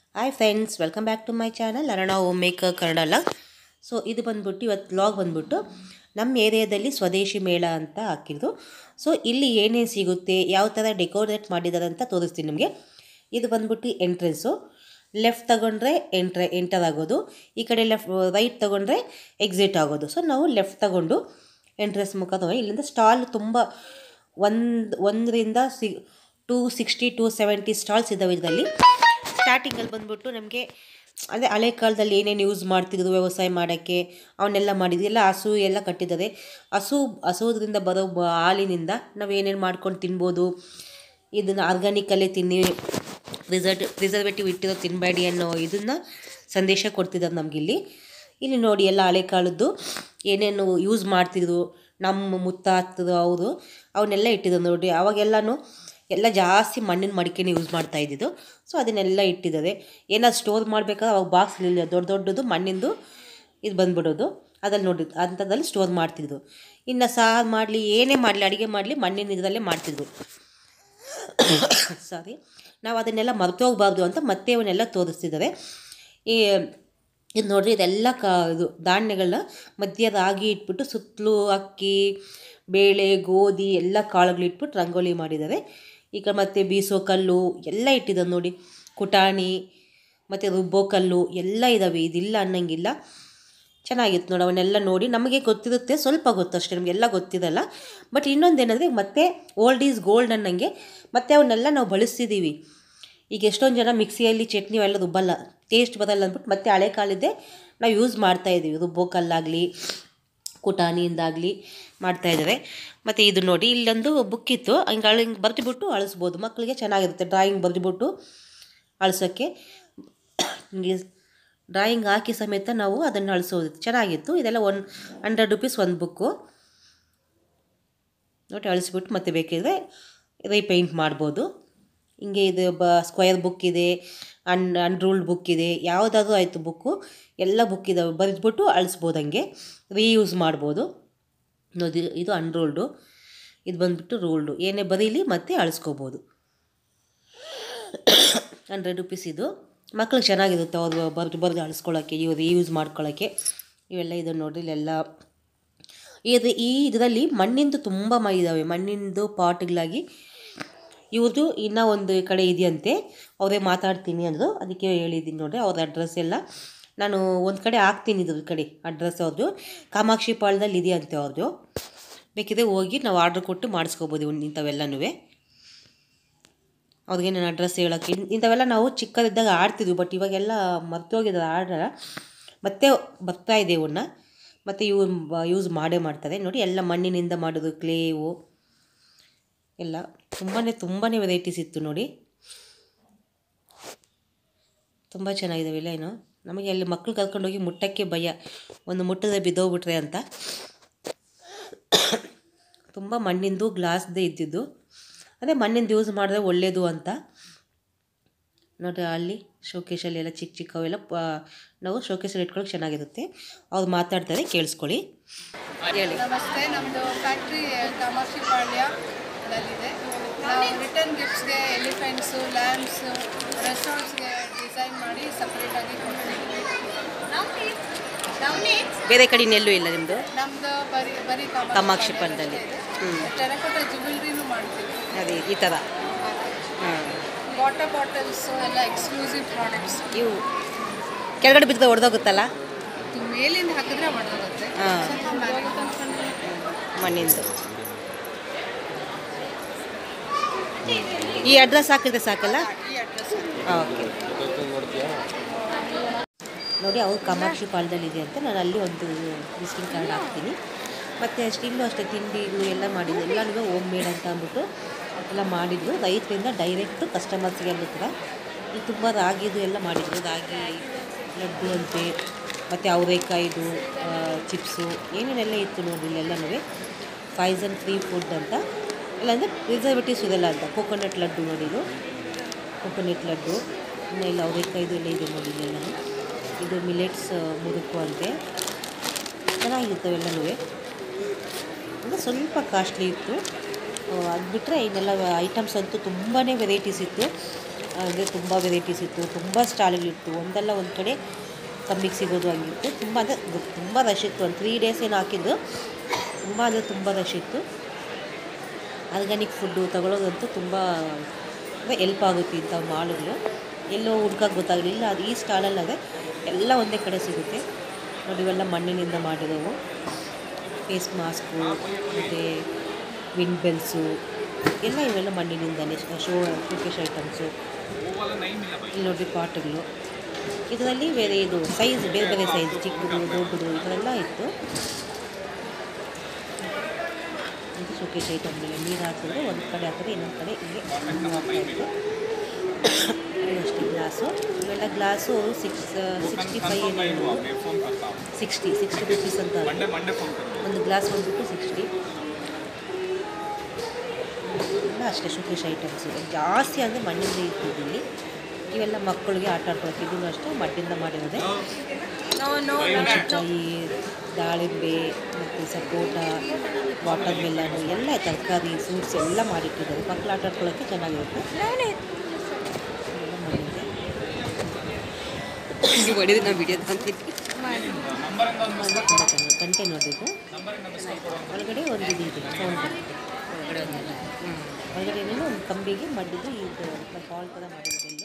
Hi friends welcome back to my channel ಅರಣ home maker Kannada ಅಲ್ಲ so ಇದು ಬಂದ್ಬಿಟ್ಟು ಇವತ್ತು ವ್ಲಾಗ್ ಬಂದ್ಬಿಟ್ಟು ನಮ್ಮ ಏರಿಯಾದಲ್ಲಿ ಸ್ವದೇಶಿ ಮೇಳ ಅಂತ ಹಾಕಿದ್ದು ಸೊ ಇಲ್ಲಿ ಏನೇನು ಸಿಗುತ್ತೆ ಯಾವ ಥರ ಡೆಕೋರೇಟ್ ಮಾಡಿದ್ದಾರೆ ಅಂತ ತೋರಿಸ್ತೀನಿ ನಿಮಗೆ ಇದು ಬಂದ್ಬಿಟ್ಟು ಎಂಟ್ರೆನ್ಸು ಲೆಫ್ಟ್ ತಗೊಂಡ್ರೆ ಎಂಟ್ರೆ ಎಂಟರ್ ಆಗೋದು ಈ ಕಡೆ ಲೆಫ್ಟ್ ರೈಟ್ ತಗೊಂಡ್ರೆ ಎಕ್ಸಿಟ್ ಆಗೋದು ಸೊ ನಾವು ಲೆಫ್ಟ್ ತಗೊಂಡು ಎಂಟ್ರೆನ್ಸ್ ಮುಖ ತಗೊಂಡು ಇಲ್ಲಿಂದ ಸ್ಟಾಲ್ ತುಂಬ ಒಂದು ಒಂದರಿಂದ C two sixty to seventy stalls ಇದ್ದಾವೆ ಇದರಲ್ಲಿ ಸ್ಟಾರ್ಟಿಂಗಲ್ಲಿ ಬಂದ್ಬಿಟ್ಟು ನಮಗೆ ಅದೇ ಹಳೆ ಕಾಲದಲ್ಲಿ ಏನೇನು ಯೂಸ್ ಮಾಡ್ತಿದ್ರು ವ್ಯವಸಾಯ ಮಾಡೋಕ್ಕೆ ಅವನ್ನೆಲ್ಲ ಮಾಡಿದ್ರು ಎಲ್ಲ ಹಸು ಎಲ್ಲ ಕಟ್ಟಿದ್ದಾರೆ ಹಸು ಹಸುದ್ರಿಂದ ಬರೋ ಬ- ಹಾಲಿನಿಂದ ನಾವು ಏನೇನು ಮಾಡ್ಕೊಂಡು ತಿನ್ಬೋದು ಇದನ್ನು ಆರ್ಗಾನಿಕಲ್ಲೇ ತಿನ್ನಿ ರಿಸರ್ಟ್ ಪ್ರಿಸರ್ವೇಟಿವ್ ಇಟ್ಟಿರೋ ತಿನ್ನಬೇಡಿ ಅನ್ನೋ ಇದನ್ನು ಸಂದೇಶ ಕೊಡ್ತಿದ್ದಾರೆ ನಮಗಿಲ್ಲಿ ಇಲ್ಲಿ ನೋಡಿ ಎಲ್ಲ ಹಳೆ ಕಾಲದ್ದು ಏನೇನು ಯೂಸ್ ಮಾಡ್ತಿದ್ರು ನಮ್ಮ ಮುತ್ತಾತರು ಅವರು ಅವನ್ನೆಲ್ಲ ಇಟ್ಟಿದ್ದಾರೆ ನೋಡಿ ಅವಾಗೆಲ್ಲನೂ ಎಲ್ಲ ಜಾಸ್ತಿ ಮಣ್ಣಿನ ಮಡಿಕೆನೇ ಯೂಸ್ ಮಾಡ್ತಾ ಇದ್ದಿದ್ದು ಸೊ ಅದನ್ನೆಲ್ಲ ಇಟ್ಟಿದ್ದಾರೆ ಏನಾದ್ರು ಸ್ಟೋರ್ ಮಾಡಬೇಕಾದ್ರೆ ಅವಾಗ ಬಾಕ್ಸ್ ಇಲ್ಲ ದೊಡ್ಡ ದೊಡ್ಡದು ಮಣ್ಣಿಂದು ಇದು ಬಂದ್ಬಿಡೋದು ಅದ್ರಲ್ಲಿ ನೋಡಿ ಅಂಥದ್ರಲ್ಲಿ ಸ್ಟೋರ್ ಮಾಡ್ತಿದ್ರು ಇನ್ನು ಸಾರು ಮಾಡಲಿ ಏನೇ ಮಾಡಲಿ ಅಡುಗೆ ಮಾಡಲಿ ಮಣ್ಣಿನ ಇದರಲ್ಲೇ ಮಾಡ್ತಿದ್ರು ಸಾರಿ ನಾವು ಅದನ್ನೆಲ್ಲ ಮರೆತು ಹೋಗ್ಬಾರ್ದು ಅಂತ ಮತ್ತೆ ಅವನ್ನೆಲ್ಲ ತೋರಿಸ್ತಿದ್ದಾರೆ ಈ ಇದು ನೋಡ್ರಿ ಇದೆಲ್ಲ ಕ ಇದು ಧಾನ್ಯಗಳನ್ನ ಮಧ್ಯ ರಾಗಿ ಇಟ್ಬಿಟ್ಟು ಸುತ್ತಲೂ ಅಕ್ಕಿ ಬೇಳೆ ಗೋಧಿ ಎಲ್ಲ ಕಾಳುಗಳು ಇಟ್ಬಿಟ್ಟು ರಂಗೋಲಿ ಮಾಡಿದ್ದಾರೆ ಈಗ ಮತ್ತೆ ಬೀಸೋ ಕಲ್ಲು ಎಲ್ಲ ಇಟ್ಟಿದ್ದಾರೆ ನೋಡಿ ಕುಟಾಣಿ ಮತ್ತು ರುಬ್ಬೋ ಕಲ್ಲು ಎಲ್ಲ ಇದ್ದಾವೆ ಇದಿಲ್ಲ ಅನ್ನಂಗಿಲ್ಲ ಚೆನ್ನಾಗಿತ್ತು ನೋಡಿ ಅವನ್ನೆಲ್ಲ ನೋಡಿ ನಮಗೆ ಗೊತ್ತಿರುತ್ತೆ ಸ್ವಲ್ಪ ಗೊತ್ತು ಅಷ್ಟೇ ನಮಗೆಲ್ಲ ಗೊತ್ತಿರಲ್ಲ ಬಟ್ ಇನ್ನೊಂದೇನೆಂದರೆ ಮತ್ತೆ ಓಲ್ಡ್ ಈಸ್ ಗೋಲ್ಡ್ ಅನ್ನಂಗೆ ಮತ್ತೆ ಅವನ್ನೆಲ್ಲ ನಾವು ಬಳಸ್ತಿದ್ದೀವಿ ಈಗ ಎಷ್ಟೊಂದು ಜನ ಮಿಕ್ಸಿಯಲ್ಲಿ ಚಟ್ನಿ ಎಲ್ಲ ರುಬ್ಬಲ್ಲ ಟೇಸ್ಟ್ ಬರಲ್ಲ ಅಂದ್ಬಿಟ್ಟು ಮತ್ತೆ ಹಳೆ ಕಾಲದ್ದೇ ನಾವು ಯೂಸ್ ಮಾಡ್ತಾ ಇದ್ದೀವಿ ರುಬ್ಬೋ ಕಲ್ಲಾಗಲಿ ಕುಟಾಣಿಯಿಂದಾಗಲಿ ಮಾಡ್ತಾಯಿದ್ದಾರೆ ಮತ್ತು ಇದು ನೋಡಿ ಇಲ್ಲೊಂದು ಬುಕ್ ಇತ್ತು ಹಂಗೆ ಅಳ ಹಿಂಗೆ ಬರೆದುಬಿಟ್ಟು ಅಳಿಸ್ಬೋದು ಮಕ್ಕಳಿಗೆ ಚೆನ್ನಾಗಿರುತ್ತೆ ಡ್ರಾಯಿಂಗ್ ಬರೆದುಬಿಟ್ಟು ಅಳ್ಸೋಕ್ಕೆ ಡ್ರಾಯಿಂಗ್ ಹಾಕಿ ಸಮೇತ ನಾವು ಅದನ್ನು ಅಳಿಸೋದು ಚೆನ್ನಾಗಿತ್ತು ಇದೆಲ್ಲ ಒನ್ ಹಂಡ್ರೆಡ್ ರುಪೀಸ್ ಒಂದು ಬುಕ್ಕು ನೋಡಿ ಅಳಿಸ್ಬಿಟ್ಟು ಮತ್ತೆ ಬೇಕಿದ್ರೆ ರೀಪೇಂಟ್ ಮಾಡ್ಬೋದು ಹಿಂಗೆ ಇದು ಬ ಸ್ಕ್ವಯರ್ ಬುಕ್ ಇದೆ ಅನ್ ಅನ್ರೂಲ್ಡ್ ಬುಕ್ ಇದೆ ಯಾವುದಾದ್ರೂ ಆಯಿತು ಬುಕ್ಕು ಎಲ್ಲ ಬುಕ್ ಇದಾವೆ ಬರೆದ್ಬಿಟ್ಟು ಅಳಿಸ್ಬೋದು ಹಂಗೆ ರೀಯೂಸ್ ಮಾಡ್ಬೋದು ನೋಡಿ ಇದು ಅನ್ರೋಲ್ಡು ಇದು ಬಂದ್ಬಿಟ್ಟು ರೂಲ್ಡು ಏನೇ ಬರೀಲಿ ಮತ್ತೆ ಅಳಿಸ್ಕೋಬೋದು ಹಂಡ್ರೆಡ್ ರುಪೀಸ್ ಇದು ಮಕ್ಳಿಗೆ ಚೆನ್ನಾಗಿರುತ್ತೆ ಅವ್ರು ಬರೆದು ಬರೆದು ಅಳಿಸ್ಕೊಳ್ಳೋಕ್ಕೆ ಇವ್ರು ಯೂಸ್ ಮಾಡ್ಕೊಳ್ಳೋಕ್ಕೆ ಇವೆಲ್ಲ ಇದು ನೋಡ್ರಿ ಇಲ್ಲೆಲ್ಲ ಇದು ಈ ಇದರಲ್ಲಿ ಮಣ್ಣಿಂದು ತುಂಬ ಮ ಇದ್ದಾವೆ ಮಣ್ಣಿಂದು ಪಾಟ್ಗಳಾಗಿ ಇವ್ರದ್ದು ಇನ್ನೂ ಒಂದು ಕಡೆ ಇದೆಯಂತೆ ಅವರೇ ಮಾತಾಡ್ತೀನಿ ಅಂದರು ಅದಕ್ಕೆ ಹೇಳಿದ್ದೀನಿ ನೋಡ್ರಿ ಅವ್ರ ಅಡ್ರೆಸ್ ಎಲ್ಲ ನಾನು ಒಂದು ಕಡೆ ಹಾಕ್ತೀನಿ ಇದ್ರ ಕಡೆ ಅಡ್ರೆಸ್ ಅವ್ರದ್ದು ಕಾಮಾಕ್ಷಿ ಪಾಳ್ಯದಲ್ಲಿ ಇದೆಯಂತೆ ಅವ್ರದ್ದು ಬೇಕಿದ್ರೆ ಹೋಗಿ ನಾವು ಆರ್ಡ್ರ್ ಕೊಟ್ಟು ಮಾಡಿಸ್ಕೋಬೋದು ಇವ್ನ ಇಂಥವೆಲ್ಲನೂ ಅವ್ರಿಗೆ ನನ್ನ ಅಡ್ರೆಸ್ ಹೇಳೋಕ್ಕೆ ಇನ್- ಇಂಥವೆಲ್ಲ ನಾವು ಚಿಕ್ಕದಿದ್ದಾಗ ಆಡ್ತಿದ್ವಿ ಬಟ್ ಇವಾಗೆಲ್ಲ ಮರ್ತೋಗಿದ್ದಾರೆ ಆಡ ಮತ್ತೆ ಬರ್ತಾ ಇದೆ ಇವನ್ನ ಮತ್ತು ಇವು ಯೂಸ್ ಮಾಡೇ ಮಾಡ್ತಾರೆ ನೋಡಿ ಎಲ್ಲ ಮಣ್ಣಿನಿಂದ ಮಾಡೋದು ಕ್ಲೇವು ಎಲ್ಲ ತುಂಬಾ ತುಂಬಾ ವೆರೈಟೀಸ್ ಇತ್ತು ನೋಡಿ ತುಂಬ ಚೆನ್ನಾಗಿದ್ದಾವೆ ಇಲ್ಲ ಏನು ನಮಗೆ ಅಲ್ಲಿ ಮಕ್ಕಳು ಕರ್ಕೊಂಡೋಗಿ ಮುಟ್ಟಕ್ಕೆ ಭಯ ಒಂದು ಮುಟ್ಟದೆ ಬಿದ್ದೋಗ್ಬಿಟ್ರೆ ಅಂತ ತುಂಬ ಮಣ್ಣಿಂದು ಗ್ಲಾಸ್ದೇ ಇದ್ದಿದ್ದು ಅದೇ ಮಣ್ಣಿಂದು ಯೂಸ್ ಮಾಡಿದ್ರೆ ಒಳ್ಳೆಯದು ಅಂತ ನೋಡ್ರಿ ಅಲ್ಲಿ ಶೋಕೇಶಲ್ಲಿ ಎಲ್ಲ ಚಿಕ್ಕ ಚಿಕ್ಕವೆಲ್ಲ ಪ ನಾವು ಶೋಕೇಶಲ್ಲಿ ಇಟ್ಕೊಳ್ಳೋಕೆ ಚೆನ್ನಾಗಿರುತ್ತೆ ಅವ್ರು ಮಾತಾಡ್ತಾರೆ ಕೇಳಿಸ್ಕೊಳ್ಳಿ ಹೇಳಿ ನಮಸ್ತೆ ನಮ್ಮದು ಫ್ಯಾಕ್ಟ್ರಿ ಕಾಮಾಕ್ಷಿ ಪಾಳ್ಯದಲ್ಲಿದೆ ನಾವು ರಿಟರ್ನ್ ಗಿಫ್ಟ್ಸ್ಗೆ ಎಲಿಫೆಂಟ್ಸು ಲ್ಯಾಂಪ್ಸು ರೆಸ್ಟಾರೆಂಟ್ಸ್ಗೆ ಡಿಸೈನ್ ಮಾಡಿ ಸಪ್ರೇಟಾಗಿ ಕೊಡ್ತೀವಿ ಬೇರೆ ಕಡೆ ಎಲ್ಲೂ ಇಲ್ಲ ನಿಮ್ಮದು ನಮ್ಮದು ಬರೀ ಬರೀ ಕಾಮಾಕ್ಷಿ ಪಾಳ್ಯದಲ್ಲಿ. ಹ್ಮ್. ಟೆರಕೋಟ ಜ್ಯುವೆಲ್ರಿನೂ ಮಾಡ್ತೀವಿ ಅದೇ ಈ ಥರ ಹಾಂ ವಾಟರ್ ಬಾಟಲ್ಸು ಎಲ್ಲ ಎಕ್ಸ್ಕ್ಲೂಸಿವ್ ಪ್ರಾಡಕ್ಟ್ಸ್ ಇವು ಕೆಳಗಡೆ ಬಿದ್ದರೆ ಹೊಡೆದೋಗುತ್ತಲ್ಲ ಮೇಲಿಂದ ಹಾಕಿದ್ರೆ ಒಡೆದೋಗುತ್ತೆ ಹಾ. ಸ್ವಲ್ಪ ಮ್ಯಾರಿಗೆ ತಂದ್ಕೊಂಡ್ರೆ ಮಣ್ಣಿಂದು ಈ ಅಡ್ರೆಸ್ ಹಾಕಿದ್ರೆ ಸಾಕಲ್ಲ ಈ ಅಡ್ರೆಸ್ ಓಕೆ ನೋಡಿ ಅವ್ರು ಕಾಮಾಕ್ಷಿ ಪಾಳ್ಯದಲ್ಲಿ ಇದೆ ಅಂತ ನಾನು ಅಲ್ಲಿ ಒಂದು ವಿಸಿಟಿಂಗ್ ಕಾರ್ಡ್ ಹಾಕ್ತೀನಿ ಮತ್ತು ಅಷ್ಟು ಇಲ್ಲೂ ಅಷ್ಟೇ ತಿಂಡಿ ಇದು ಎಲ್ಲ ಮಾಡಿದ್ದು ಎಲ್ಲನೂ ಹೋಮ್ ಮೇಡ್ ಅಂತ ಅಂದ್ಬಿಟ್ಟು ಎಲ್ಲ ಮಾಡಿದ್ದು ರೈತರಿಂದ ಡೈರೆಕ್ಟ್ ಕಸ್ಟಮರ್ಸ್ಗೆ ಎಲ್ಲ ಕೂಡ ಇಲ್ಲಿ ತುಂಬ ರಾಗಿದು ಎಲ್ಲ ಮಾಡಿದ್ರು ರಾಗಿ ಲಡ್ಡು ಅಂತೆ ಮತ್ತು ಅವರೆಕಾಯಿದು ಚಿಪ್ಸು ಏನೇನೆಲ್ಲ ಇತ್ತು ನೋಡಿ ಇಲ್ಲೆಲ್ಲನೂ ಫೈಸನ್ ಫ್ರೀ ಫುಡ್ ಅಂತ ಇಲ್ಲಾಂದರೆ ಪ್ರಿಸರ್ವೇಟಿವ್ಸ್ ಇದೆಲ್ಲ ಅಂತ ಕೋಕೋನಟ್ ಲಡ್ಡು ನೋಡಿ ಇದು ಕೋಕೋನಟ್ ಲಡ್ಡು ಇನ್ನು ಇಲ್ಲ ಅವರೆಕಾಯ್ದು ಎಲ್ಲ ಇದೆ ನೋಡಿ ಇಲ್ಲೆಲ್ಲ ಇದು ಮಿಲೆಟ್ಸ್ ಮುದುಕು ಅಂತೆ ಚೆನ್ನಾಗಿರ್ತವೆಲ್ಲನೂ ಅಂದರೆ ಸ್ವಲ್ಪ ಕಾಸ್ಟ್ಲಿ ಇತ್ತು ಅದು ಬಿಟ್ಟರೆ ಇನ್ನೆಲ್ಲ ಐಟಮ್ಸ್ ಅಂತೂ ತುಂಬಾ ವೆರೈಟೀಸ್ ಇತ್ತು ಅಂದರೆ ತುಂಬ ವೆರೈಟೀಸ್ ಇತ್ತು ತುಂಬ ಸ್ಟಾಲ್ಗಳಿತ್ತು ಒಂದಲ್ಲ ಒಂದು ಕಡೆ ಕಮ್ಮಿಗೆ ಸಿಗೋದು ಹಂಗಿತ್ತು ತುಂಬ ಅಂದರೆ ತುಂಬ ರಶ್ ಇತ್ತು ಒಂದು ತ್ರೀ ಡೇಸ್ ಏನು ಹಾಕಿದ್ದು ತುಂಬ ಅಂದರೆ ತುಂಬ ರಶ್ ಇತ್ತು ಆರ್ಗ್ಯಾನಿಕ್ ಫುಡ್ಡು ತಗೊಳ್ಳೋದಂತೂ ತುಂಬ ಅಂದರೆ ಎಲ್ಪ್ ಆಗುತ್ತೆ ಇಂಥ ಮಾಲ್ಗಳು ಎಲ್ಲೋ ಹುಡ್ಕಕ್ಕೆ ಗೊತ್ತಾಗಲಿಲ್ಲ ಅದು ಈ ಸ್ಟಾಲಲ್ಲಿ ಎಲ್ಲ ಒಂದೇ ಕಡೆ ಸಿಗುತ್ತೆ ನೋಡಿ ಇವೆಲ್ಲ ಮಣ್ಣಿನಿಂದ ಮಾಡಿರೋವು ಫೇಸ್ ಮಾಸ್ಕು ಮತ್ತು ವಿಂಡ್ ಬೆಲ್ಸು ಎಲ್ಲ ಇವೆಲ್ಲ ಮಣ್ಣಿನಿಂದಲೇ ಶೋ ಶೋಕೇಶ್ ಐಟಮ್ಸು ಇಲ್ಲಿ ನೋಡಿ ಪಾಟ್ಗಳು ಇದರಲ್ಲಿ ಬೇರೆ ಇದು ಸೈಜ್ ಬೇರೆ ಬೇರೆ ಸೈಜ್ ಚಿಕ್ಕದು ದೊಡ್ಡದು ಈ ಥರ ಎಲ್ಲ ಇತ್ತು ಇದು ಶೋಕೇಶ್ ಐಟಮ್ಗಳು ನೀರು ಹಾಕಿದ್ರೆ ಒಂದು ಕಡೆ ಹಾಕಿದ್ರೆ ಇನ್ನೊಂದು ಕಡೆ ಹಿಂಗೆ ನೀರು ಹಾಕ್ತಾ ಇತ್ತು ಅಷ್ಟೇ ಗ್ಲಾಸು ಇವೆಲ್ಲ ಗ್ಲಾಸು ಸಿಕ್ಸ್ ಸಿಕ್ಸ್ಟಿ ಫೈ ಏನು ಸಿಕ್ಸ್ಟಿ ಸಿಕ್ಸ್ಟಿ ರುಪೀಸ್ ಅಂತ ಒಂದು ಗ್ಲಾಸ್ ಬಂದ್ಬಿಟ್ಟು ಸಿಕ್ಸ್ಟಿ ಎಲ್ಲ ಅಷ್ಟೇ ಶೋಕೇಶ್ ಐಟಮ್ಸ್ ಜಾಸ್ತಿ ಅಂದರೆ ಮಣ್ಣಿಂದ ಇರ್ತಿದ್ದು ಇಲ್ಲಿ ಇವೆಲ್ಲ ಮಕ್ಕಳಿಗೆ ಆಟ ಆಡ್ಕೊಳಕ್ಕೆ ಇದನ್ನು ಅಷ್ಟೇ ಮಣ್ಣಿಂದ ಮಾಡಿರೋದೆ ನೋ ನೋ ಮೆಣಸಿನ್ಕಾಯಿ ದಾಳಿಂಬೆ ಮತ್ತು ಸಪೋಟ ವಾಟರ್ ಮೆಲನು ಎಲ್ಲ ತರಕಾರಿ ಫ್ರೂಟ್ಸ್ ಎಲ್ಲ ಮಾಡಿಟ್ಟಿದ್ದಾರೆ ಮಕ್ಕಳು ಆಟ ಆಡ್ಕೊಳ್ಳೋಕ್ಕೆ ಚೆನ್ನಾಗಿರುತ್ತೆ ಎಲ್ಲ ಮಣ್ಣಿಂದೆ ಹೊಡೆದು ನಾವು ವಿಡಿಯೋ ತಂತಿದ್ವಿ ತುಂಬ ಅಂದರೆ ತುಂಬ ಚೆನ್ನಾಗಿ ಗಂಟೆ ನೋಡಿದ್ದು ಒಳಗಡೆ ಒಂದು ಇದು ಇದೆ ಸೌಂಡ್ ಹೊರಗಡೆ ಒಂದಿಲ್ಲ ಹ್ಞೂ ಒಳಗಡೆ ಒಂದು ಕಂಬಿಗೆ ಮಡ್ಡಿದ್ದು ಇದು ಬಾಲ್ ಥರ ಮಾಡಿರೋದು